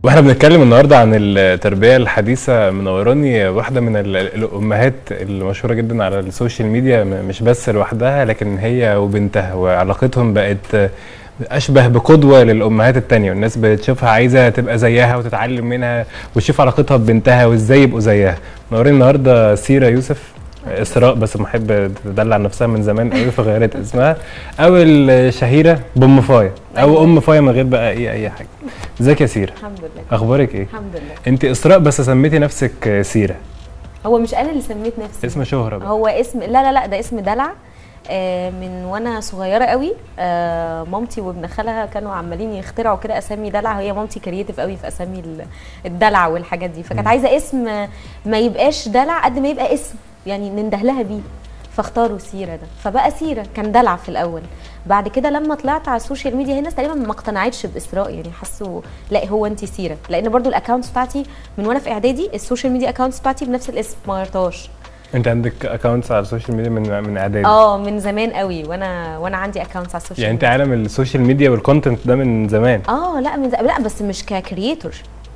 واحنا بنتكلم النهارده عن التربيه الحديثه منوراني واحده من ال- الامهات المشهوره جدا على السوشيال ميديا م- مش بس لوحدها لكن هي وبنتها وعلاقتهم بقت اشبه بقدوه للامهات التانية والناس بتشوفها عايزه تبقى زيها وتتعلم منها وتشوف علاقتها ببنتها وازاي يبقوا زيها منورين النهارده سيره يوسف اسراء بس محب تدلع نفسها من زمان قوي فغيرت اسمها او الشهيره بام فايا او ام فايا من غير بقى ايه اي حاجه ازيك يا سيره الحمد لله اخبارك ايه الحمد لله انت اسراء بس سميتي نفسك سيره هو مش انا اللي سميت نفسي اسم شهره بقى هو اسم لا لا لا ده اسم دلع آه، من وانا صغيره قوي آه، مامتي وابن خالها كانوا عمالين يخترعوا كده اسامي دلع هي مامتي كرييتيف قوي في اسامي ال- الدلع والحاجات دي فكانت مم. عايزه اسم آه، ما يبقاش دلع قد ما يبقى اسم يعني ننده لها بيه فاختاروا سيره ده فبقى سيره كان دلع في الاول بعد كده لما طلعت على السوشيال ميديا هي الناس تقريبا ما اقتنعتش باسراء يعني حسوا لا هو انت سيره لان برضو الاكونتس بتاعتي من وانا في اعدادي السوشيال ميديا اكونتس بتاعتي بنفس الاسم ما غيرتهاش انت عندك اكونتس على السوشيال ميديا من من اعدادي اه من زمان قوي وانا وانا عندي اكونتس على السوشيال يعني انت ميديا. عالم السوشيال ميديا والكونتنت ده من زمان اه لا من ز... لا بس مش ككرييتور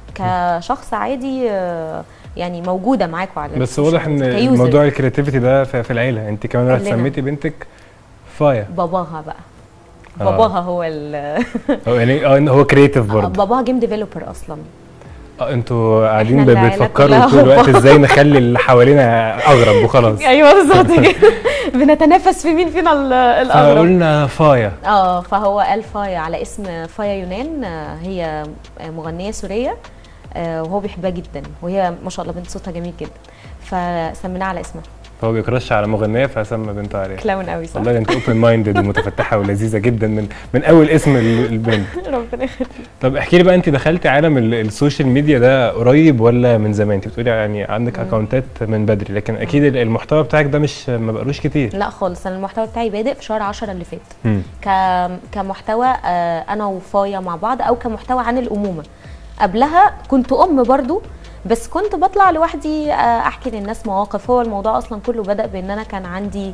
كشخص عادي آه، يعني موجوده معاكم على بس السوشيال واضح ان ميديا، كيوزر. موضوع الكرياتيفيتي ده في في العيله انت كمان رحت كلنا. سميتي بنتك فايا باباها بقى آه. باباها هو ال هو يعني اه هو كرياتيف برضه باباها جيم ديفلوبر اصلا اه انتوا قاعدين احنا العيلة بتفكروا كلها طول الوقت بابا. ازاي نخلي اللي حوالينا اغرب وخلاص ايوه بالظبط كده بنتنافس في مين فينا ال- الاغرب فقلنا فايا اه فهو قال فايا على اسم فايا يونان آه، هي مغنيه سوريه آه، وهو بيحبها جدا وهي ما شاء الله بنت صوتها جميل جدا فسميناها على اسمها فهو بيكرش على مغنيه فسمى بنته عليها كلاون قوي صح والله ده انت اوبن مايندد ومتفتحه ولذيذه جدا من من اول اسم ال- البنت ربنا يخليك طب احكي لي بقى انت دخلتي عالم ال- السوشيال ميديا ده قريب ولا من زمان انت بتقولي يعني عندك مم. اكونتات من بدري لكن اكيد ال- المحتوى بتاعك ده مش ما بقالوش كتير لا خالص انا المحتوى بتاعي بادئ في شهر 10 اللي فات مم. ك... كمحتوى آه، انا وفايا مع بعض او كمحتوى عن الامومه قبلها كنت ام برضو بس كنت بطلع لوحدي آه، احكي للناس مواقف هو الموضوع اصلا كله بدا بان انا كان عندي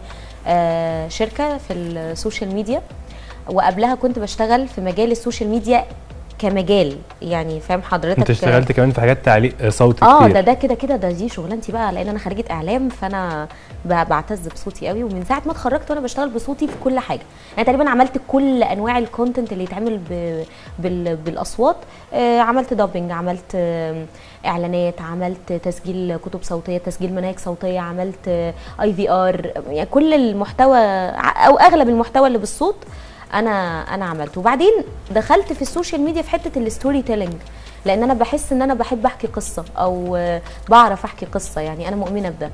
آه، شركه في السوشيال ميديا وقبلها كنت بشتغل في مجال السوشيال ميديا كمجال يعني فاهم حضرتك انت اشتغلت كمان في حاجات تعليق صوتي اه كتير ده ده كده كده ده دي شغلانتي بقى لان انا خريجه اعلام فانا ب- بعتز بصوتي قوي ومن ساعه ما اتخرجت وانا بشتغل بصوتي في كل حاجه يعني تقريبا عملت كل انواع الكونتنت اللي يتعمل ب... بال... بالاصوات آه عملت دابنج عملت آه اعلانات عملت تسجيل كتب صوتيه تسجيل مناهج صوتيه عملت اي في ار يعني كل المحتوى ع- او اغلب المحتوى اللي بالصوت انا انا عملته وبعدين دخلت في السوشيال ميديا في حته الستوري تيلينج لان انا بحس ان انا بحب احكي قصه او آه، بعرف احكي قصه يعني انا مؤمنه بده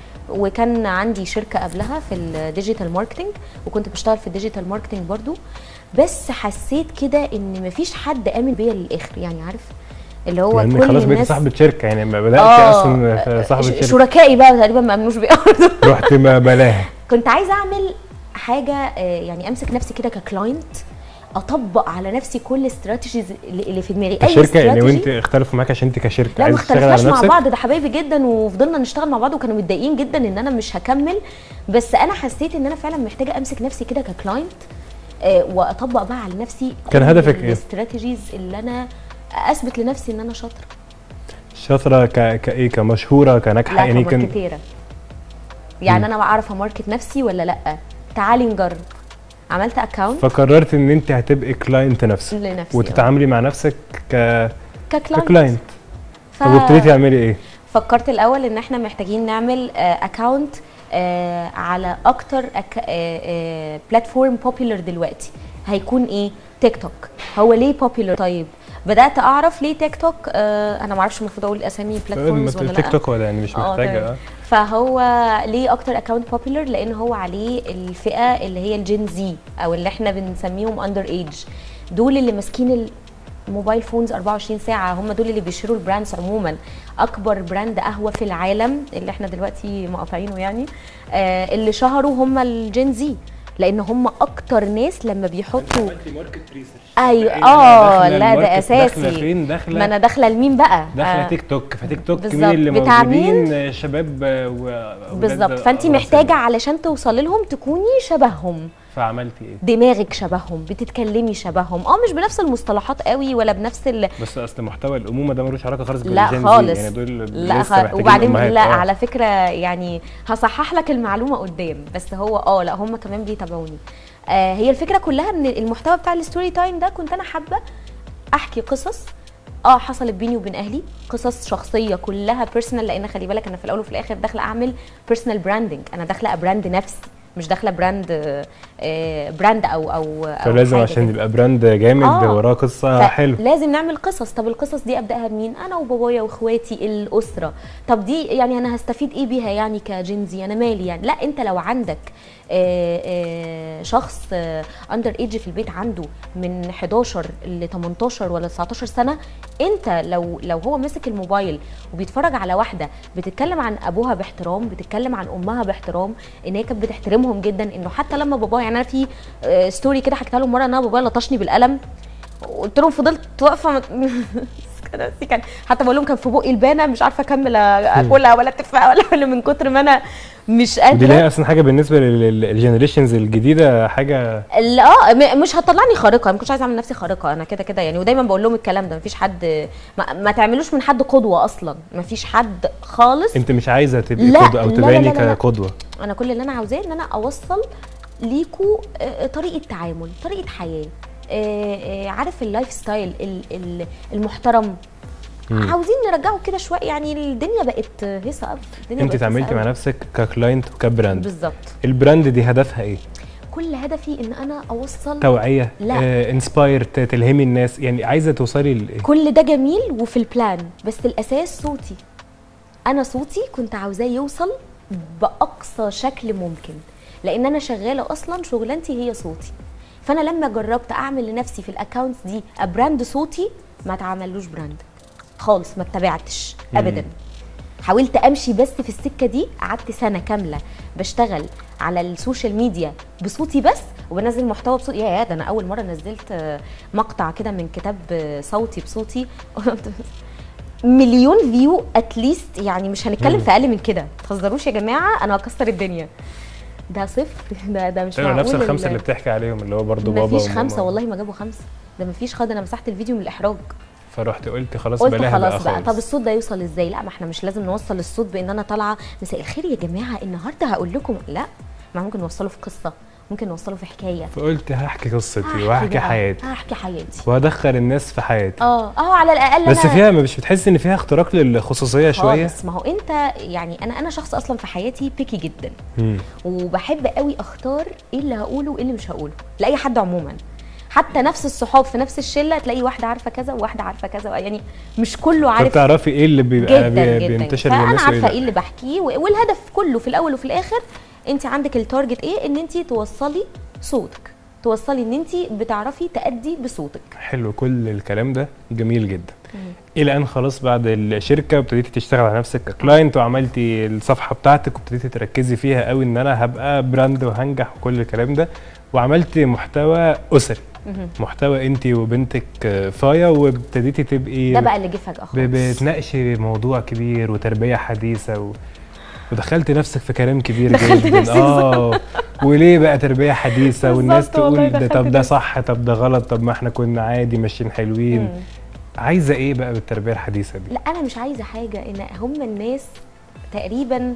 وكان عندي شركه قبلها في الديجيتال ماركتنج وكنت بشتغل في الديجيتال ماركتنج برضو بس حسيت كده ان مفيش حد امن بيا للاخر يعني عارف اللي هو لان كل خلاص بقيتي الناس صاحبه شركه يعني لما بداتي آه، اصلا في صاحبه ش- شركه شركائي بقى تقريبا ما امنوش بيا برضو. رحت ما بلاها كنت عايزه اعمل حاجه آه، يعني امسك نفسي كده ككلاينت اطبق على نفسي كل الاستراتيجيز اللي اللي في دماغي كشركه يعني استراتيجي- وانت اختلفوا معاك عشان انت كشركه لا ما عايز تشتغل اختلفناش على مع نفسك بعض ده حبايبي جدا وفضلنا نشتغل مع بعض وكانوا متضايقين جدا ان انا مش هكمل بس انا حسيت ان انا فعلا محتاجه امسك نفسي كده ككلاينت آه، واطبق بقى على نفسي كان كل هدفك إيه؟ الاستراتيجيز اللي انا اثبت لنفسي ان انا شاطره شاطره ك... كايه كمشهوره كناجحه لا يعني كان كماركتيره يعني انا بعرف اماركت نفسي ولا لا تعالي نجرب عملت اكونت فقررت ان انت هتبقي كلاينت نفسك لنفسي وتتعاملي مع نفسك ك ككلاينت ككلاينت ف... طب وابتديتي تعملي ايه؟ فكرت الاول ان احنا محتاجين نعمل اكونت على اكتر بلاتفورم بوبيلر دلوقتي هيكون ايه تيك توك هو ليه بوبيلر طيب بدات اعرف ليه تيك توك آه انا ما اعرفش المفروض اقول اسامي بلاتفورمز ولا لا تيك توك ولا يعني مش آه، محتاجه تمام. اه فهو ليه اكتر اكونت بوبيلر لان هو عليه الفئه اللي هي الجين زي او اللي احنا بنسميهم اندر ايج دول اللي ماسكين الموبايل فونز 24 ساعه هم دول اللي بيشتروا البراندز عموما اكبر براند قهوه في العالم اللي احنا دلوقتي مقاطعينه يعني آه اللي شهروا هم الجين زي لان هم اكتر ناس لما بيحطوا ايوه اه لا ده اساسي داخله فين داخله ما انا داخله لمين بقى داخله آه، تيك توك فتيك توك مين بالظبط. اللي بتاع موجودين شباب آه، وأولاد بالظبط فانت أقراص محتاجه علشان توصلي لهم تكوني شبههم فعملتي ايه دماغك شبههم بتتكلمي شبههم اه مش بنفس المصطلحات قوي ولا بنفس ال... بس اصل محتوى الامومه ده ملوش علاقه خالص لا بالجين زي، خالص يعني دول لا لسه خ... محتاجين وبعدين أمهات. لا آه. على فكره يعني هصحح لك المعلومه قدام بس هو اه لا هم كمان بيتابعوني آه هي الفكره كلها ان المحتوى بتاع الستوري تايم ده كنت انا حابه احكي قصص اه حصلت بيني وبين اهلي قصص شخصيه كلها بيرسونال لان خلي بالك انا في الاول وفي الاخر داخله اعمل بيرسونال براندنج انا داخله ابراند نفسي مش داخله براند آه، آه، براند او او او فلازم حاجة عشان كده. يبقى براند جامد آه. وراه قصه حلوه لازم نعمل قصص طب القصص دي ابداها بمين انا وبابايا واخواتي الاسره طب دي يعني انا هستفيد ايه بيها يعني كجنزي انا مالي يعني لا انت لو عندك آه، آه، شخص اندر ايدج في البيت عنده من 11 ل 18 ولا 19 سنه انت لو لو هو مسك الموبايل وبيتفرج على واحده بتتكلم عن ابوها باحترام بتتكلم عن امها باحترام ان هي كانت بتحترمهم جدا انه حتى لما بابايا يعني انا في آه، ستوري كده حكيتها لهم مره ان انا بابايا لطشني بالقلم قلت لهم فضلت واقفه مت... كان كان حتى بقول لهم كان في بقي البانه مش عارفه اكمل اكلها ولا اتفق ولا ولا من كتر ما انا مش دي اللي هي قادره اصلا حاجه بالنسبه للجنريشنز الجديده حاجه لا آه، م- مش هتطلعني خارقه ما كنتش عايزه اعمل نفسي خارقه انا كده كده يعني ودايما بقول لهم الكلام ده مفيش حد ما, ما تعملوش من حد قدوه اصلا مفيش حد خالص انت مش عايزه تبقي لا، قدوه او لا، لا، تباني لا، لا، لا. كقدوه انا كل اللي انا عاوزاه ان انا اوصل ليكوا آه، طريقه تعامل طريقه حياه آه، آه، عارف اللايف ستايل ال- ال- المحترم مم. عاوزين نرجعه كده شويه يعني الدنيا بقت هيصه قوي الدنيا انت بقت اتعاملتي هيصة مع قوي. نفسك ككلاينت وكبراند بالظبط البراند دي هدفها ايه كل هدفي ان انا اوصل توعيه لا. انسباير تلهمي الناس يعني عايزه توصلي لايه كل ده جميل وفي البلان بس الاساس صوتي انا صوتي كنت عاوزاه يوصل باقصى شكل ممكن لان انا شغاله اصلا شغلانتي هي صوتي فانا لما جربت اعمل لنفسي في الاكونتس دي براند صوتي ما اتعملوش براند خالص ما اتبعتش ابدا حاولت امشي بس في السكه دي قعدت سنه كامله بشتغل على السوشيال ميديا بصوتي بس وبنزل محتوى بصوتي يا يا ده انا اول مره نزلت آه، مقطع كده من كتاب آه، صوتي بصوتي مليون فيو اتليست يعني مش هنتكلم في اقل من كده ما تهزروش يا جماعه انا هكسر الدنيا ده صفر ده ده مش ايوه معقول نفس الخمسه ال- اللي بتحكي عليهم اللي هو برضو بابا مفيش وماما. خمسه والله ما جابوا خمسه ده مفيش خد انا مسحت الفيديو من الاحراج فرحت قلت خلاص قلت بلاها بقى خلاص بقى خالص طب الصوت ده يوصل ازاي لا ما احنا مش لازم نوصل الصوت بان انا طالعه مساء الخير يا جماعه النهارده هقول لكم لا ما ممكن نوصله في قصه ممكن نوصله في حكايه فقلت هحكي قصتي هحكي وهحكي بقى، حياتي هحكي حياتي وهدخل الناس في حياتي اه اه على الاقل بس أنا فيها مش بتحس ان فيها اختراق للخصوصيه شويه خالص ما هو انت يعني انا انا شخص اصلا في حياتي بيكي جدا مم. وبحب قوي اختار ايه اللي هقوله وايه اللي مش هقوله لاي حد عموما حتى نفس الصحاب في نفس الشله تلاقي واحده عارفه كذا وواحده عارفه كذا يعني مش كله عارف فبتعرفي ايه اللي بيبقى جدا بي- جدا بينتشر فانا للناس وإيه عارفه لا. ايه اللي بحكيه و- والهدف كله في الاول وفي الاخر انت عندك التارجت ايه ان انت توصلي صوتك توصلي ان انت بتعرفي تأدي بصوتك حلو كل الكلام ده جميل جدا الى ان خلاص بعد الشركه وابتديتي تشتغل على نفسك ككلاينت وعملتي الصفحه بتاعتك وابتديتي تركزي فيها قوي ان انا هبقى براند وهنجح وكل الكلام ده وعملتي محتوى اسري مهم. محتوى انت وبنتك آه، فايا وابتديتي تبقي ده بقى اللي جه فجاه ب- خالص بتناقشي موضوع كبير وتربيه حديثه و... ودخلت نفسك في كلام كبير دخلت جدا نفسي اه وليه بقى تربيه حديثه والناس بالظبط والله تقول ده دخلت طب ده نفسي. صح طب ده غلط طب ما احنا كنا عادي ماشيين حلوين مم. عايزه ايه بقى بالتربيه الحديثه دي لا انا مش عايزه حاجه ان هم الناس تقريبا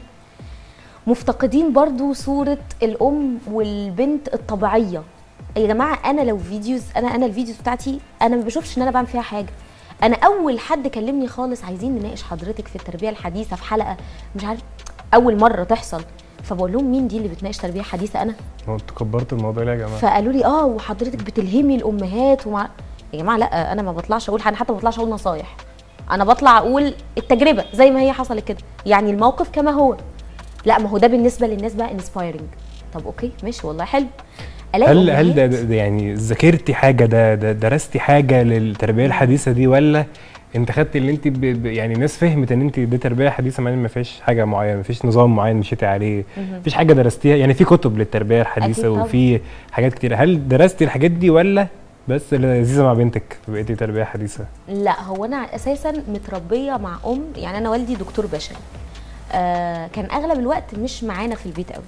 مفتقدين برضو صوره الام والبنت الطبيعيه يا جماعه انا لو فيديوز انا انا الفيديوز بتاعتي انا ما بشوفش ان انا بعمل فيها حاجه انا اول حد كلمني خالص عايزين نناقش حضرتك في التربيه الحديثه في حلقه مش عارف اول مره تحصل فبقول لهم مين دي اللي بتناقش تربيه حديثه انا هو انتوا كبرتوا الموضوع ليه يا جماعه فقالوا لي اه وحضرتك بتلهمي الامهات ومع يا جماعه لا انا ما بطلعش اقول انا حتى ما بطلعش اقول نصايح انا بطلع اقول التجربه زي ما هي حصلت كده يعني الموقف كما هو لا ما هو ده بالنسبه للناس بقى انسبايرنج طب اوكي ماشي والله حلو الاقي هل هل ده, أمهات- ده يعني ذاكرتي حاجه ده, ده درستي حاجه للتربيه الحديثه دي ولا انت خدتي اللي انت ب... ب... يعني الناس فهمت ان انت دي تربيه حديثه مع ان ما فيش حاجه معينه ما فيش نظام معين مشيتي عليه مهم. ما فيش حاجه درستيها يعني في كتب للتربيه أكيد الحديثه طبعاً. وفي حاجات كتير هل درستي الحاجات دي ولا بس لذيذه مع بنتك فبقيتي تربيه حديثه لا هو انا اساسا متربيه مع ام يعني انا والدي دكتور بشري آه كان اغلب الوقت مش معانا في البيت قوي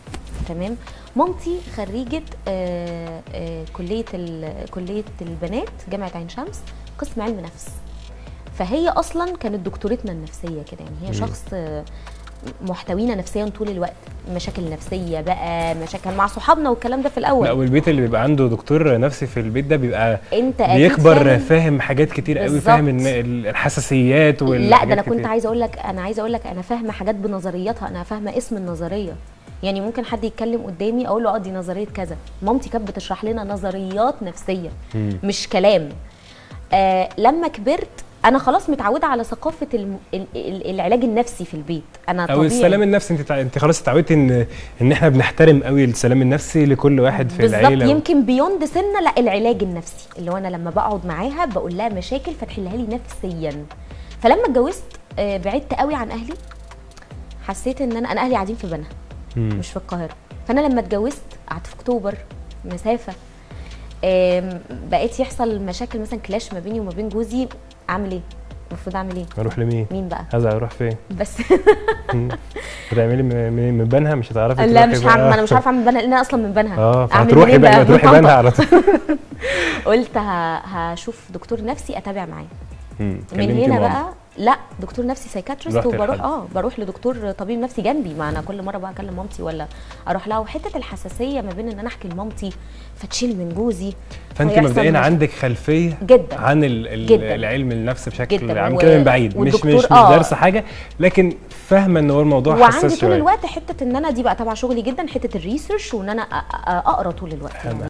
تمام مامتي خريجه آه آه كليه ال- كليه البنات جامعه عين شمس قسم علم نفس فهي اصلا كانت دكتورتنا النفسيه كده يعني هي مم. شخص آه، محتوينا نفسيا طول الوقت مشاكل نفسيه بقى مشاكل مع صحابنا والكلام ده في الاول لا والبيت اللي بيبقى عنده دكتور نفسي في البيت ده بيبقى انت أكيد بيكبر فاهم. فاهم حاجات كتير قوي بالظبط. فاهم ان ال- الحساسيات وال لا ده انا كنت عايزه اقول لك انا عايزه اقول لك انا فاهمه حاجات بنظرياتها انا فاهمه اسم النظريه يعني ممكن حد يتكلم قدامي اقول له اه دي نظريه كذا مامتي كانت بتشرح لنا نظريات نفسيه مم. مش كلام آه لما كبرت انا خلاص متعوده على ثقافه الم... ال... ال... العلاج النفسي في البيت انا او طبيعي السلام النفسي انت تع- انت خلاص اتعودتي ان ان احنا بنحترم قوي السلام النفسي لكل واحد في بالظبط العيله يمكن بيوند سنه لا العلاج النفسي اللي هو انا لما بقعد معاها بقول لها مشاكل فتحلها لي نفسيا فلما اتجوزت آه، بعدت قوي عن اهلي حسيت ان انا انا اهلي قاعدين في بنها مم. مش في القاهره فانا لما اتجوزت قعدت في اكتوبر مسافه آم، بقيت يحصل مشاكل مثلا كلاش ما بيني وما بين جوزي اعمل ايه المفروض اعمل ايه اروح لمين مين بقى هذا هروح فين بس مم. هتعملي من- من من بنها مش هتعرفي لا تروحي مش بقى. عارفه ما انا مش عارفه اعمل بنها لان انا اصلا من بنها اه أعمل فهتروحي منين بقى من تروحي طنطا. بنها على طول قلت ه- هشوف دكتور نفسي اتابع معاه مم. من كلمتي هنا ماما. بقى لا دكتور نفسي سايكاتريست رحت وبروح لحد. اه بروح لدكتور طبيب نفسي جنبي ما انا كل مره بقى اكلم مامتي ولا اروح لها وحته الحساسيه ما بين ان انا احكي لمامتي فتشيل من جوزي فانت فيحصل مبدئيا مشكلة. عندك خلفيه جدا عن ال ال جداً. العلم النفس بشكل جداً. عام و- كده من بعيد مش مش والدكتور- مش آه. دارسه حاجه لكن فاهمه ان هو الموضوع وعندي حساس طول شويه الوقت حته ان انا دي بقى تبع شغلي جدا حته الريسيرش وان انا أ- أ- اقرا طول الوقت حلو.